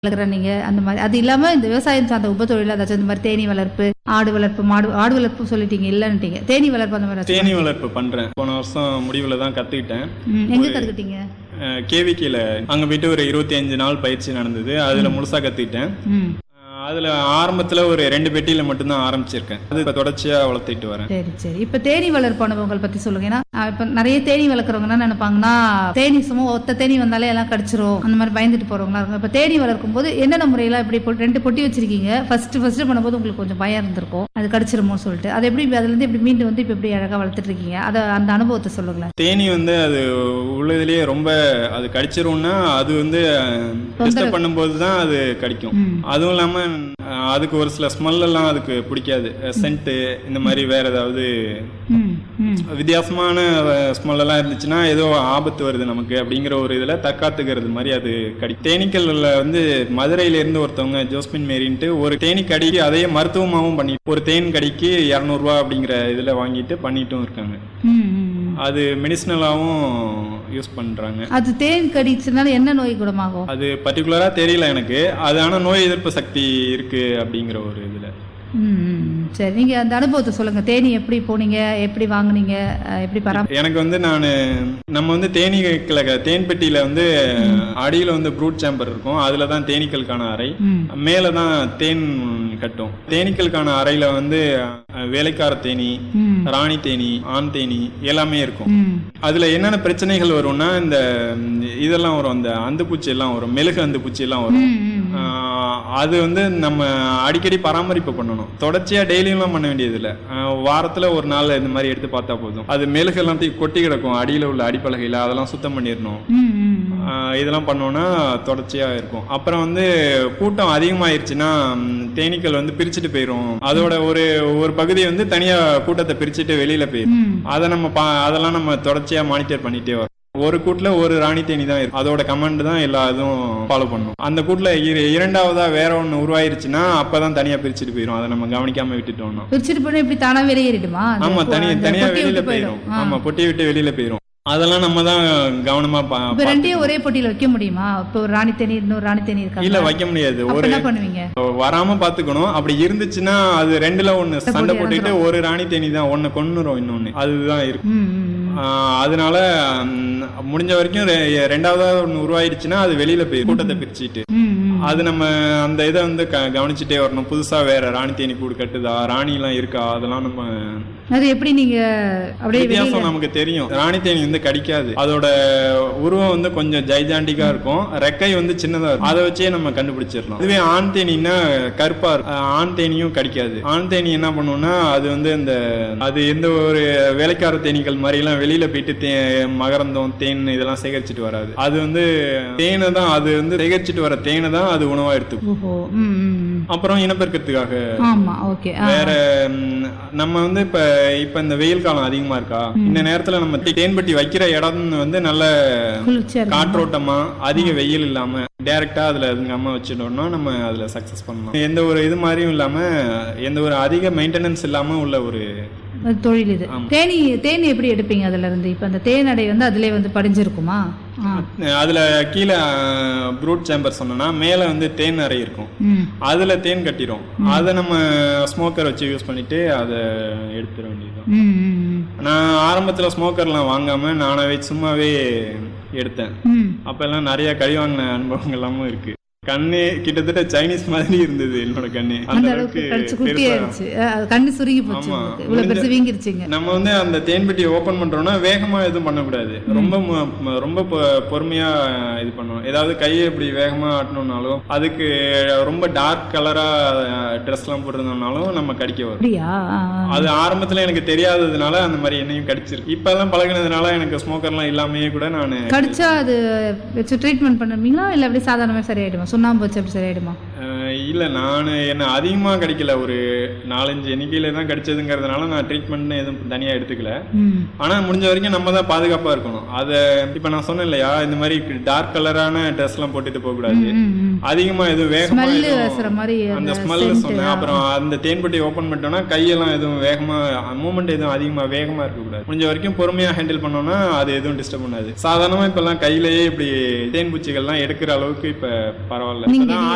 வளர்க்குற நீங்க அந்த மாதிரி அது இல்லாம இந்த விவசாயம் சார்ந்த உபத்தொழில் ஏதாச்சும் இந்த மாதிரி தேனீ வளர்ப்பு ஆடு வளர்ப்பு மாடு ஆடு வளர்ப்பு சொல்லிட்டீங்க இல்லைன்னுட்டீங்க தேனீ வளர்ப்பு அந்த மாதிரி தேனி ஏதாச்சும் வளர்ப்பு பண்றேன் போன வருஷம் முடிவுல தான் கத்துக்கிட்டேன் ம், எங்க கத்துக்கிட்டீங்க கேவிக்கில அங்க போயிட்டு ஒரு இருபத்தி அஞ்சு நாள் பயிற்சி நடந்தது அதுல முழுசா கத்துக்கிட்டேன் ம் அஹ் அதுல ஆரம்பத்துல ஒரு ரெண்டு பெட்டியில மட்டும்தான் ஆரம்பிச்சிருக்கேன் அது இப்ப தொடர்ச்சியா வளர்த்துட்டு வரேன் சரி சரி இப்ப தேனீ வளர்ப்பு அனுபவங்கள் பத்தி சொல்லுங்க ஏன்னா அஹ், இப்ப நிறைய தேனீ வளர்க்குறவங்க என்ன நினைப்பாங்கன்னா தேனீ சும்மா ஒத்த தேனீ வந்தாலே எல்லாம் கடிச்சிரும் அந்த மாதிரி பயந்துட்டு போறவங்களா இருக்கும் இப்ப தேனீ வளர்க்கும் போது என்னென்ன முறையெல்லாம் இப்படி பொ- ரெண்டு பொட்டி வச்சிருக்கீங்க ஃபர்ஸ்ட் ஃபர்ஸ்ட் பண்ணும்போது உங்களுக்கு கொஞ்சம் பயம் இருந்திருக்கும் அது கடிச்சிருமோன்னு சொல்லிட்டு அது எப்படி அதுல இருந்து இப்படி மீண்டு வந்து இப்ப எப்படி அழகா வளர்த்துட்டு இருக்கீங்க அதை அந்த அனுபவத்தை சொல்லுங்களேன் தேனி வந்து அது உள்ளதுலயே ரொம்ப அது கடிச்சிரும்னா அது வந்து டிஸ்டர்ப் பண்ணும்போது தான் அது கடிக்கும் ம். அதுவும் இல்லாம அஹ், அதுக்கு ஒரு சில ஸ்மெல் எல்லாம் அதுக்கு பிடிக்காது சென்ட்டு இந்த மாதிரி வேற ஏதாவது ம் ம் வித்தியாசமான ஸ்மெல் எல்லாம் இருந்துச்சுன்னா ஏதோ ஆபத்து வருது நமக்கு அப்படிங்கிற ஒரு இதுல தற்காத்துக்கிறது மாதிரி அது கடி தேனீக்கல்ல வந்து மதுரையில இருந்து ஒருத்தவங்க ஜோஸ்பின் மேரின்ட்டு ஒரு தேனீ கடிக்கு அதையே மருத்துவமாகவும் பண்ணி ஒரு தேன் கடிக்கு இரநூறுவா அப்படிங்கிற இதுல வாங்கிட்டு பண்ணிட்டும் இருக்காங்க ம், ம், ம். அது மெடிசினலாகவும் யூஸ் பண்றாங்க அது தேன் கடிச்சதுனால என்ன நோய் குணமாகும் அது பர்டிகுலரா தெரியல எனக்கு அது ஆனா நோய் எதிர்ப்பு சக்தி இருக்கு அப்படிங்கிற ஒரு இதுல ம், ம், ம். சரி நீங்க அந்த அனுபவத்தை சொல்லுங்க தேனி எப்படி போனீங்க எப்படி வாங்குனீங்க அஹ், எப்படி பராம எனக்கு வந்து நான் நம்ம வந்து தேனீக்களை தேன்பெட்டியில வந்து அடியில வந்து ப்ரூட் சேம்பர் இருக்கும் அதுல தான் தேனீக்களுக்கான அறை ம் மேல தான் தேன் கட்டும் தேனீக்களுக்கான அறையில வந்து அஹ், வேலைக்கார தேனி ம் ராணி தேனி ஆண் தேனி எல்லாமே இருக்கும் ம் அதுல என்னென்ன பிரச்சனைகள் வரும்னா இந்த ம், இதெல்லாம் வரும் அந்த அந்து பூச்சி எல்லாம் வரும் மெழுகு அந்து பூச்சி எல்லாம் வரும் ம், ம், ம். ஆஹ் அது வந்து நம்ம அடிக்கடி பராமரிப்பு பண்ணணும் தொடர்ச்சியா டெய்லியும்லாம் பண்ண வேண்டியது இல்ல ஆஹ் வாரத்துல ஒரு நாள் இந்த மாதிரி எடுத்து பார்த்தா போதும் அது மெழுகு எல்லாத்தையும் கொட்டி கிடக்கும் அடியில உள்ள அடிப்பலகையில அதெல்லாம் சுத்தம் பண்ணிடணும் ம், ம், ம். ஆஹ் இதெல்லாம் பண்ணோம்னா தொடர்ச்சியா இருக்கும் அப்புறம் வந்து கூட்டம் அதிகமாயிருச்சுன்னா ம், தேனீக்கள் வந்து பிரிச்சுட்டு போயிரும் அதோட ஒரு ஒரு பகுதி வந்து தனியா கூட்டத்தை பிரிச்சுட்டு வெளியில போயிரும் ம். அதை நம்ம பா அதெல்லாம் நம்ம தொடர்ச்சியா மானிட்டர் பண்ணிட்டே வரோம் ஒரு கூட்டுல ஒரு ராணி தேனி தான் இருக்கும் அதோட கமெண்ட் தான் எல்லா இதுவும் ஃபாலோ பண்ணும் அந்த கூட்டுல இர- இரண்டாவதா வேற ஒண்ணு உருவாயிருச்சுன்னா அப்பதான் தனியா பிரிச்சுட்டு போயிரும் அதை நம்ம கவனிக்காம விட்டுட்டோம்னா பிரிச்சுட்டு போனா இப்படி தானா வெளியேறிடுமா அந்த ஆமா பொ- தனியா அந்த தனியா பொட்டியை வெளியில விட்டு போயிரும் ஆ. ஆமா பொட்டியை விட்டு வெளியில போயிரும் அதெல்லாம் நம்ம தான் கவனமா பா- இப்ப பார்த்துக்கணும். ரெண்டையும் ஒரே பொட்டியில வைக்க முடியுமா இப்ப ஒரு ராணி தேனி இன்னொரு ராணி தேனி இல்ல இருக்காங்க வைக்க முடியாது அப்ப ஒரு என்ன பண்ணுவீங்க வராம பாத்துக்கணும் அப்படி இருந்துச்சுன்னா அது ரெண்டுல ஒண்ணு சண்டை போட்டு போட்டுட்டு ஒரு ராணி தேனி தான் ஒண்ணு கொன்னுரும் இன்னொன்னு அதுதான் இருக்கு ம், ம், ம். ஆஹ் அதனால ம், முடிஞ்ச வரைக்கும் ரெ- ரெண்டாவதா ஒண்ணு உருவாயிருச்சுன்னா அது வெளியில போய் கூட்டத்தை பிரிச்சுட்டு ம், ம். அது நம்ம அந்த இதை வந்து க- கவனிச்சுட்டே வரணும் புதுசா வேற ராணி தேனி கூடு கட்டுதா ராணி எல்லாம் இருக்கா அதெல்லாம் நம்ம அது எப்படி நீங்க அப்படியே வெளியில வித்தியாசம் நமக்கு தெரியும் ராணி தேனி வந்து கடிக்காது அதோட உருவம் வந்து கொஞ்சம் ஜைஜாண்டிக்கா இருக்கும் ரெக்கை வந்து சின்னதா இருக்கும் அதை வச்சே நம்ம கண்டுபிடிச்சிடலாம் இதுவே ஆண் தேனின்னா கருப்பா இருக்கும் அஹ் ஆண் தேனியும் கடிக்காது ஆண் தேனி என்ன பண்ணும்னா அது வந்து இந்த அது எந்த ஒரு வேலைக்கார தேனீக்கள் மாதிரி எல்லாம் வெளியில போயிட்டு தே மகரந்தம் தேன் இதெல்லாம் சேகரிச்சுட்டு வராது அது வந்து தேனை தான் அது வந்து சேகரிச்சுட்டு வர தேனை தான் அது உணவா எடுத்துக்கும் ஓஹோ ம், ம், ம். அப்புறம் இனப்பெருக்கத்துக்காக ஆமா ஓகே வேற ம், நம்ம வந்து இப்ப இப்ப இந்த வெயில் காலம் அதிகமா இருக்கா இந்த நேரத்துல நம்ம தே- தேன்பட்டி வைக்கிற இடம் வந்து நல்ல குளிர்ச்சியா இருக்கு காற்றோட்டமா அதிக வெயில் இல்லாம டைரக்டா அதுல அதுங்காம வச்சிட்டோம்னா நம்ம அதுல சக்சஸ் பண்ணலாம் எந்த ஒரு இது மாதிரியும் இல்லாம எந்த ஒரு அதிக மெயின்டெனன்ஸ் இல்லாம உள்ள ஒரு அது தொழில் இது தேனி தேனி எப்படி எடுப்பீங்க அதுல இருந்து இப்ப அந்த தேனடை வந்து அதுலயே வந்து படிஞ்சிருக்குமா ஆ. அதுல கீழே ப்ரூட் சேம்பர் சொன்னோம்னா மேல வந்து தேன் அறை இருக்கும் ம் அதுல தேன் கட்டிரும் அதை நம்ம ஸ்மோக்கர் வச்சு யூஸ் பண்ணிட்டு அதை எடுத்துட வேண்டியது ம், ம், ம். நான் ஆரம்பத்துல ஸ்மோக்கர்லாம் வாங்காம நானாவே சும்மாவே எடுத்தேன் ம் அப்பெல்லாம் நிறைய கழி வாங்கின அனுபவங்கள் எல்லாமும் இருக்கு கண்ணு கிட்டத்தட்ட சைனீஸ் மாதிரி இருந்தது என்னோட கண்ணு அந்த அளவுக்கு கடிச்சு குட்டி ஆயிடுச்சு அஹ், அது கண்ணு சுருங்கி போச்சு ஆமா. உங்களுக்கு. இவ்வளவு பெருசு வீங்கிருச்சுங்க நம்ம வந்து அந்த தேன்பெட்டியை ஓபன் பண்றோம்னா வேகமா எதுவும் பண்ணக்கூடாது ரொம்ப மு- ம- ரொம்ப பொ- பொறுமையா இது பண்ணணும் ஏதாவது கையை இப்படி வேகமா ஆட்டணும்னாலும் அதுக்கு ரொம்ப டார்க் கலரா ட்ரெஸ் எல்லாம் போட்டிருந்தோம்னாலும் நம்ம கடிக்க வரும் அப்படியா ஆ, ஆ. அது ஆரம்பத்துல எனக்கு தெரியாததுனால அந்த மாதிரி என்னையும் கடிச்சிருக்கு இப்ப எல்லாம் பழகினதுனால எனக்கு ஸ்மோக்கர்லாம் இல்லாமயே கூட நான் கடிச்சா அது வச்சு ட்ரீட்மெண்ட் பண்ணுவீங்களா இல்ல அப்படியே சாதாரணமா சரியாயிடுமா சுண்ணாம்பு வச்சு அப்படி சரியாயிடுமா அஹ் இல்ல நான் என்ன அதிகமா கடிக்கல ஒரு நாலஞ்சு எண்ணிக்கையில தான் கடிச்சதுங்கிறதுனால நான் ட்ரீட்மெண்ட் எதுவும் தனியா எடுத்துக்கல ம் ஆனா முடிஞ்ச வரைக்கும் நம்ம தான் பாதுகாப்பா இருக்கணும் அத இப்ப நான் சொன்னேன் இல்லையா இந்த மாதிரி டார்க் கலரான ட்ரெஸ் எல்லாம் போட்டுட்டு போக கூடாது ம், ம். அதிகமா எதுவும் வேகமா ஸ்மெல் எதுவும் பேசுற மாதிரி அந்த அந்த ஸ்மெல் scent, சொன்னேன் ஆ. அப்புறம் அந்த தேன்பெட்டி ஓபன் பண்ணிட்டோம்னா கையெல்லாம் எதுவும் வேகமா மூமெண்ட் எதுவும் அதிகமா வேகமா இருக்க கூடாது முடிஞ்ச வரைக்கும் பொறுமையா ஹேண்டில் பண்ணோம்னா அது எதுவும் டிஸ்டர்ப் பண்ணாது சாதாரணமா இப்ப எல்லாம் கையிலேயே இப்படி தேன் பூச்சிகள்லாம் எடுக்கிற அளவுக்கு இப்ப பரவாயில்ல நீங்க இப்பதான்